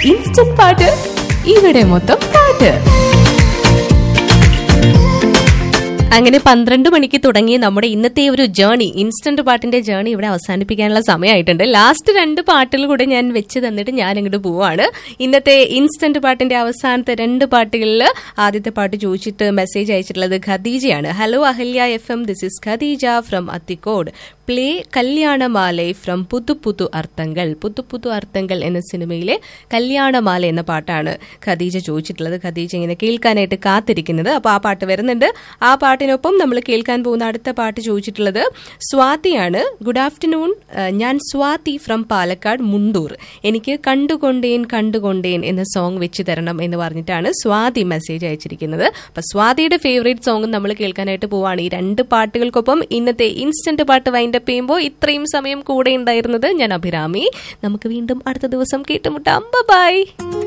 instant പാട്ട് ഇവിടെ മൊത്തം പാട്ട് അങ്ങനെ പന്ത്രണ്ട് മണിക്ക് തുടങ്ങിയ നമ്മുടെ ഇന്നത്തെ ഒരു ജേണി ഇൻസ്റ്റന്റ് പാട്ടിന്റെ ജേണി ഇവിടെ അവസാനിപ്പിക്കാനുള്ള സമയമായിട്ടുണ്ട് ലാസ്റ്റ് രണ്ട് പാട്ടുകൾ കൂടെ ഞാൻ വെച്ച് തന്നിട്ട് ഞാൻ അങ്ങോട്ട് പോവാണ് ഇന്നത്തെ ഇൻസ്റ്റന്റ് പാട്ടിന്റെ അവസാനത്തെ രണ്ട് പാട്ടുകളിൽ ആദ്യത്തെ പാട്ട് ചോദിച്ചിട്ട് മെസ്സേജ് അയച്ചിട്ടുള്ളത് ഖദീജയാണ് hello Ahalya F M this is Khadeeja from Athikode play Kalyanamalai from Pudhu Pudhu അർത്ഥങ്ങൾ പുതു പുതു അർത്ഥങ്ങൾ എന്ന സിനിമയിലെ കല്യാണമാല എന്ന പാട്ടാണ് ഖദീജ ചോദിച്ചിട്ടുള്ളത് ഖദീജ ഇങ്ങനെ കേൾക്കാനായിട്ട് കാത്തിരിക്കുന്നത് അപ്പോൾ ആ പാട്ട് വരുന്നുണ്ട് ആ പാട്ടിനൊപ്പം നമ്മൾ കേൾക്കാൻ പോകുന്ന അടുത്ത പാട്ട് ചോദിച്ചിട്ടുള്ളത് സ്വാതിയാണ് ഗുഡ് ആഫ്റ്റർനൂൺ ഞാൻ സ്വാതി ഫ്രം പാലക്കാട് മുണ്ടൂർ എനിക്ക് കണ്ടുകൊണ്ടേൻ കണ്ടുകൊണ്ടേൻ എന്ന സോങ് വെച്ച് തരണം എന്ന് പറഞ്ഞിട്ടാണ് സ്വാതി മെസ്സേജ് അയച്ചിരിക്കുന്നത് അപ്പൊ സ്വാതിയുടെ ഫേവറേറ്റ് സോങ് നമ്മൾ കേൾക്കാനായിട്ട് പോവാണ് ഈ രണ്ട് പാട്ടുകൾക്കൊപ്പം ഇന്നത്തെ ഇൻസ്റ്റന്റ് പാട്ട് വൈൻഡപ്പ് ചെയ്യുമ്പോൾ ഇത്രയും സമയം കൂടെ ഉണ്ടായിരുന്നത് ഞാൻ അഭിരാമി നമുക്ക് വീണ്ടും അടുത്ത ദിവസം കേട്ടുമുട്ടാം ബൈ